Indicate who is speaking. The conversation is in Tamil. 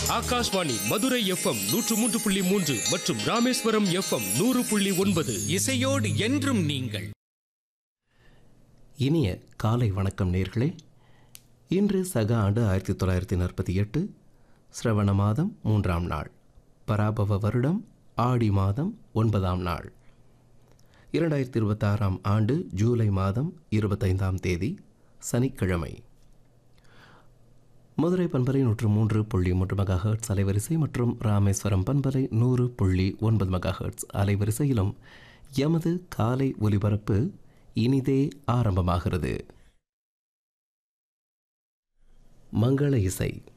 Speaker 1: ஆகாஷ்வாணி மதுரை எஃப்எம் நூற்று மூன்று புள்ளி மூன்று மற்றும் ராமேஸ்வரம் எஃப்எம் நூறு புள்ளி ஒன்பது
Speaker 2: இசையோடு என்றும் நீங்கள்
Speaker 3: இனிய காலை வணக்கம் நேர்களே இன்று சக ஆண்டு ஆயிரத்தி தொள்ளாயிரத்தி நாற்பத்தி எட்டு சிரவண மாதம் மூன்றாம் நாள் பராபவ வருடம் ஆடி மாதம் ஒன்பதாம் நாள் இரண்டாயிரத்தி இருபத்தாறாம் ஆண்டு ஜூலை மாதம் இருபத்தைந்தாம் தேதி சனிக்கிழமை மதுரை பண்பலை நூற்று மூன்று புள்ளி மூன்று மெகா ஹெர்ட்ஸ் அலைவரிசை மற்றும் ராமேஸ்வரம் பண்பலை நூறு புள்ளி ஒன்பது மெகா ஹெர்ட்ஸ் அலைவரிசையிலும் எமது காலை ஒலிபரப்பு இனிதே ஆரம்பமாகிறது மங்கள இசை